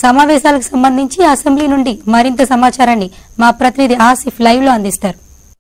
సమావేశాలకు సంబంధించి అసెంబ్లీ నుండి మరింత సమాచారాన్ని మా ప్రతినిధి ఆసిఫ్ లైవ్ లో అందిస్తారు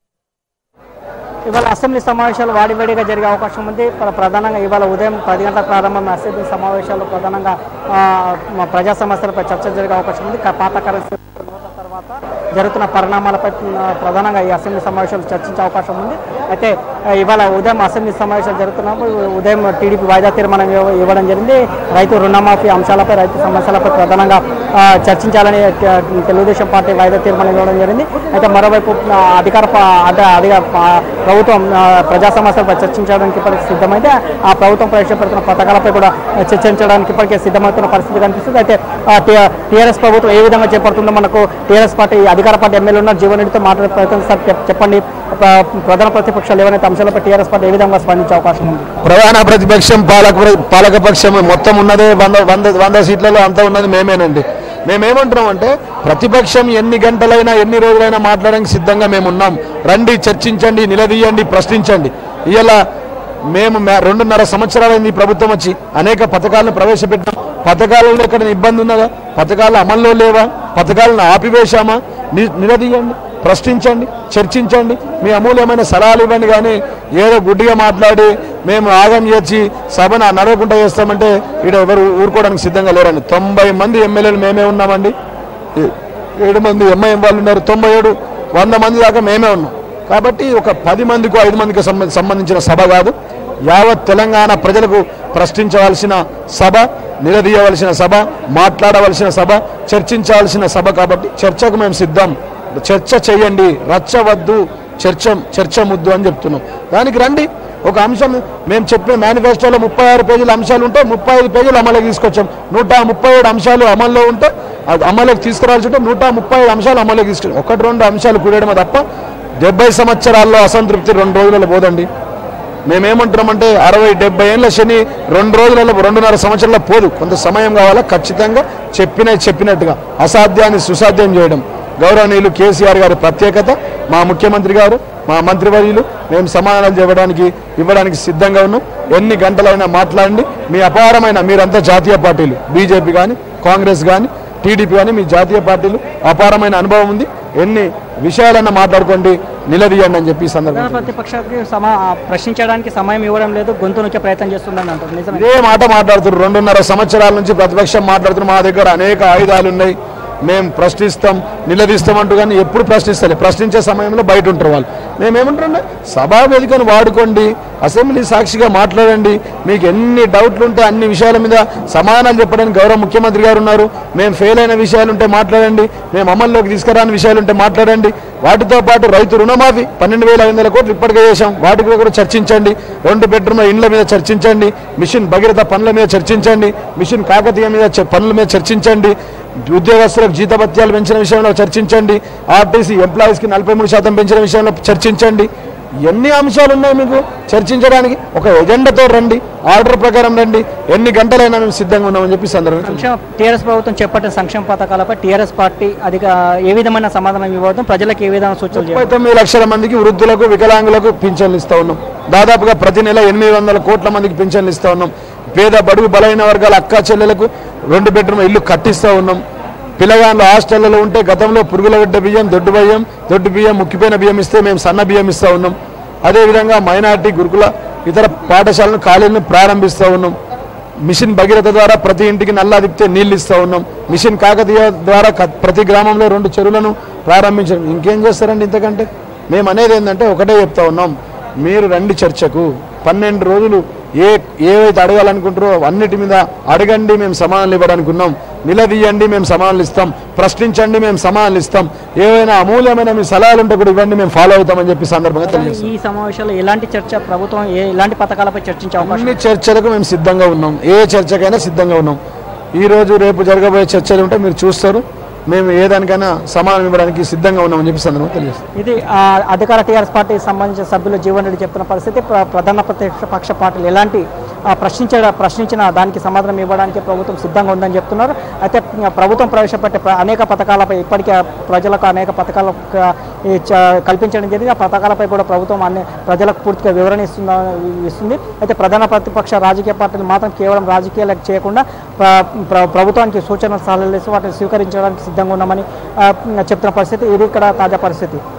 ఇవాళ అసెంబ్లీ సమావేశాలు వాడివేడిగా జరిగే అవకాశం ఉంది ప్ర- ప్రధానంగా ఇవాళ ఉదయం పది గంటల ప్రారంభం అసెంబ్లీ సమావేశాలు ప్రధానంగా ఆ, మా ప్రజా సమస్యలపై చర్చ జరిగే అవకాశం ఉంది క- పాత కరెన్సీ నోట్ల తర్వాత జరుగుతున్న పరిణామాలపై ఆ, ప్రధానంగా ఈ అసెంబ్లీ సమావేశాలు చర్చించే అవకాశం ఉంది అయితే ఆ, ఇవాళ ఉదయం అసెంబ్లీ సమావేశాలు జరుగుతున్నప్పుడు ఉదయం టీడీపీ వాయిదా తీర్మానం ఇవ్వ- ఇవ్వడం జరిగింది రైతు రుణమాఫీ అంశాలపై రైతు సమస్యలపై ప్రధానంగా ఆ, చర్చించాలని ఆ, తెలుగుదేశం పార్టీ వాయిదా తీర్మానం ఇవ్వడం జరిగింది అయితే మరోవైపు ఆ, అధికార ప- అద- అధిక ప- ప్రభుత్వం ఆ, ప్రజా సమస్యలపై చర్చించడానికి ఇప్పటికి సిద్ధమైతే ఆ ప్రభుత్వం ప్రవేశపెడుతున్న పథకాలపై కూడా చర్చించడానికి ఇప్పటికే సిద్ధమవుతున్న పరిస్థితి కనిపిస్తుంది అయితే టీఆర్ఎస్ ప్రభుత్వం ఏ విధంగా చేపడుతుందో మనకు టీఆర్ఎస్ పార్టీ అధికార పార్టీ ఎమ్మెల్యే ఉన్న జీవన్ రెడ్డితో మాట్లాడే ప్రయత్నం సార్ చెప్- చెప్పండి ప్ర- ప్రధాన ప్రతిపక్షాలు ఏవైతే అంశాలపై టీఆర్ఎస్ పార్టీ ఏ విధంగా స్పందించే అవకాశం ఉంది ప్రధాన ప్రతిపక్షం పాలక పాలకపక్షం మొత్తం ఉన్నదే వంద వంద వంద సీట్లలో అంతా ఉన్నది మేమేనండి మేమేమంటున్నాం అంటే ప్రతిపక్షం ఎన్ని గంటలైనా ఎన్ని రోజులైనా మాట్లాడడానికి సిద్ధంగా మేము ఉన్నాం రండి చర్చించండి నిలదీయండి ప్రశ్నించండి ఇలా మేము మే- రెండున్నర సంవత్సరాలైంది ఈ ప్రభుత్వం వచ్చి అనేక పథకాలను ప్రవేశపెట్టాం పథకాలలో ఎక్కడ ఇబ్బంది ఉన్నదా పథకాలు అమల్లో లేవా పథకాలను ఆపివేశామా ని- నిలదీయండి ప్రశ్నించండి చర్చించండి మీ అమూల్యమైన సలహాలు ఇవ్వండి కానీ ఏదో గుడ్డిగా మాట్లాడి మేము ఆగం చేసి సభను నడవకుండా చేస్తామంటే ఇక్కడ ఎవరు ఊరుకోవడానికి సిద్ధంగా లేరండి తొంభై మంది ఎమ్మెల్యేలు మేమే ఉన్నామండి ఏ- ఏడు మంది ఎంఐఎం వాళ్ళు ఉన్నారు తొంభై ఏడు వంద మంది దాకా మేమే ఉన్నాం కాబట్టి ఒక పది మందికి ఐదు మందికి సంబ- సంబంధించిన సభ కాదు యావత్ తెలంగాణ ప్రజలకు ప్రశ్నించవలసిన సభ నిలదీయవలసిన సభ మాట్లాడవలసిన సభ చర్చించాల్సిన సభ కాబట్టి చర్చకు మేము సిద్ధం చర్చ చేయండి రచ్చవద్దు చర్చ చర్చ ముద్దు అని చెప్తున్నాం దానికి రండి ఒక అంశం మేము చెప్పే మేనిఫెస్టోలో ముప్పై ఆరు పేజీల అంశాలు ఉంటే ముప్పై ఐదు పేజీలు అమలుకి తీసుకొచ్చాం నూట ముప్పై ఏడు అంశాలు అమల్లో ఉంటే అది అమలుకి తీసుకురావాల్సి ఉంటే నూట ముప్పై ఐదు అంశాలు అమలుకి తీసుకొచ్చాం ఒకటి రెండు అంశాలు కూడేయడమే తప్ప డెబ్బై సంవత్సరాల్లో అసంతృప్తి రెండు రోజులలో పోదండి మేమేమంటున్నామంటే అరవై డెబ్బై ఏళ్ళ శని రెండు రోజులలో రెండున్నర సంవత్సరాల పోదు కొంత సమయం కావాలా ఖచ్చితంగా చెప్పిన చెప్పినట్టుగా అసాధ్యాన్ని సుసాధ్యం చేయడం గౌరవనీయులు కేసీఆర్ గారి ప్రత్యేకత మా ముఖ్యమంత్రి గారు మా మంత్రివర్యులు మేము సమాధానాలు చెప్పడానికి ఇవ్వడానికి సిద్ధంగా ఉన్నాం ఎన్ని గంటలైనా మాట్లాడండి మీ అపారమైన మీరంతా జాతీయ పార్టీలు బీజేపీ కానీ కాంగ్రెస్ కానీ టీడీపీ కానీ మీ జాతీయ పార్టీలు అపారమైన అనుభవం ఉంది ఎన్ని విషయాలన్నా మాట్లాడుకోండి నిలదీయండి అని చెప్పి ఈ ప్రధాన సందర్భంగా ప్రతిపక్షానికి సమా ప్రశ్నించడానికి సమయం ఇవ్వడం లేదు గొంతు నొక్కే ప్రయత్నం చేస్తుందని అంటారు నిజమే ఇదే మాట మాట్లాడుతున్నారు రెండున్నర సంవత్సరాల నుంచి ప్రతిపక్షం మాట్లాడుతున్నారు మా దగ్గర అనేక ఆయుధాలు ఉన్నాయి మేము ప్రశ్నిస్తాం నిలదీస్తాం అంటూ కానీ ఎప్పుడు ప్రశ్నిస్తలే ప్రశ్నించే సమయంలో బయట ఉంటారు వాళ్ళు మేమేమంటారంటే సభా వేదికను వాడుకోండి అసెంబ్లీ సాక్షిగా మాట్లాడండి మీకు ఎన్ని డౌట్లు ఉంటే అన్ని విషయాల మీద సమాధానాలు చెప్పడానికి గౌరవ ముఖ్యమంత్రి గారు ఉన్నారు మేము ఫెయిల్ అయిన విషయాలు ఉంటే మాట్లాడండి మేము అమల్లోకి తీసుకురాని విషయాలు ఉంటే మాట్లాడండి వాటితో పాటు రైతు రుణమాఫీ పన్నెండు వేల ఐదు వందల కోట్లు ఇప్పటికే చేశాం వాటి మీద కూడా చర్చించండి రెండు బెడ్రూమ్ల ఇండ్ల మీద చర్చించండి మిషన్ భగీరథ పనుల మీద చర్చించండి మిషన్ కాకతీయ మీద చ- పనుల మీద చర్చించండి ఉద్యోగస్తులకు జీతభత్యాలు పెంచిన విషయంలో చర్చించండి ఆర్టీసీ ఎంప్లాయీస్కి నలభై మూడు శాతం పెంచిన విషయంలో చర్చించండి ఎన్ని అంశాలు ఉన్నాయి మీకు చర్చించడానికి ఒక ఎజెండాతో రండి ఆర్డర్ ప్రకారం రండి ఎన్ని గంటలైనా మేము సిద్ధంగా ఉన్నామని చెప్పి ఈ సందర్భంగా సంక్షేమ టీఆర్ఎస్ ప్రభుత్వం చేపట్టిన సంక్షేమ పథకాలపై టీఆర్ఎస్ పార్టీ అధిక ఏ విధమైన సమాధానం ఇవ్వడం ప్రజలకు ఏ విధంగా సూచనలు ముప్పై చేయాలి తొమ్మిది లక్షల మందికి వృద్ధులకు వికలాంగులకు పింఛన్లు ఇస్తా ఉన్నాం దాదాపుగా ప్రతి నెల ఎనిమిది వందల కోట్ల మందికి పింఛన్లు ఇస్తా ఉన్నాం పేద బడుగు బలైన వర్గాల అక్క చెల్లెలకు రెండు బెడ్రూమ్ ఇల్లు కట్టిస్తా ఉన్నాం పిల్లగాళ్ళు హాస్టళ్లలో ఉంటే గతంలో పురుగుల బిడ్డ బియ్యం దొడ్డు బియ్యం దొడ్డు బియ్యం ముక్కిపోయిన బియ్యం ఇస్తే మేము సన్న బియ్యం ఇస్తా ఉన్నాం అదేవిధంగా మైనార్టీ గురుకుల ఇతర పాఠశాలను ఖాళీలను ప్రారంభిస్తూ ఉన్నాం మిషన్ భగీరథ ద్వారా ప్రతి ఇంటికి నల్లా దిప్తే నీళ్ళు ఇస్తూ ఉన్నాం మిషన్ కాకతీయ ద్వారా క- ప్రతి గ్రామంలో రెండు చెరువులను ప్రారంభించాం ఇంకేం చేస్తారండి ఇంతకంటే మేము అనేది ఏంటంటే ఒకటే చెప్తా ఉన్నాం మీరు రండి చర్చకు పన్నెండు రోజులు ఏ ఏవైతే అడగాలనుకుంటారో అన్నిటి మీద అడగండి మేము సమాధానాలు ఇవ్వడానికి ఉన్నాం నిలదీయండి మేము సమాధానాలు ఇస్తాం ప్రశ్నించండి మేము సమాధానాలు ఇస్తాం ఏవైనా అమూల్యమైన మీ సలహాలు ఉంటే కూడా ఇవ్వండి మేము ఫాలో అవుతామని చెప్పి సందర్భంగా తెలియజేస్తాం ఈ సమావేశంలో ఎలాంటి చర్చ ప్రభుత్వం ఏ ఎలాంటి పథకాలపై చర్చించే అవకాశం అన్ని చర్చలకు మేము సిద్ధంగా ఉన్నాం ఏ చర్చకైనా సిద్ధంగా ఉన్నాం ఈ రోజు రేపు జరగబోయే చర్చలు ఉంటే మీరు చూస్తారు మేము ఏ దానికైనా సమాధానం ఇవ్వడానికి సిద్ధంగా ఉన్నామని చెప్పి సందర్భంగా తెలియజేస్తాం ఇది ఆ, అధికార టీఆర్ఎస్ పార్టీకి సంబంధించిన సభ్యులు జీవన్ రెడ్డి చెప్తున్న పరిస్థితి ప్ర- ప్రధాన ప్రతిపక్ష పక్ష పార్టీలు ఎలాంటి ఆ, ప్రశ్నించ ప్రశ్నించిన దానికి సమాధానం ఇవ్వడానికి ప్రభుత్వం సిద్ధంగా ఉందని చెప్తున్నారు అయితే ఆ, ప్రభుత్వం ప్రవేశపెట్టే ప్ర- అనేక పథకాలపై ఇప్పటికే ప్రజలకు అనేక పథకాల ఈ చ- కల్పించడం జరిగింది ఆ పథకాలపై కూడా ప్రభుత్వం అన్ని ప్రజలకు పూర్తిగా వివరణ ఇస్తుందా ఇస్తుంది అయితే ప్రధాన ప్రతిపక్ష రాజకీయ పార్టీలు మాత్రం కేవలం రాజకీయాలకు చేయకుండా ప్ర- ప్ర- ప్రభుత్వానికి సూచనలు సలహాలు ఇస్తూ వాటిని స్వీకరించడానికి సిద్ధంగా ఉన్నామని ఆ, చెప్తున్న పరిస్థితి ఇది ఇక్కడ తాజా పరిస్థితి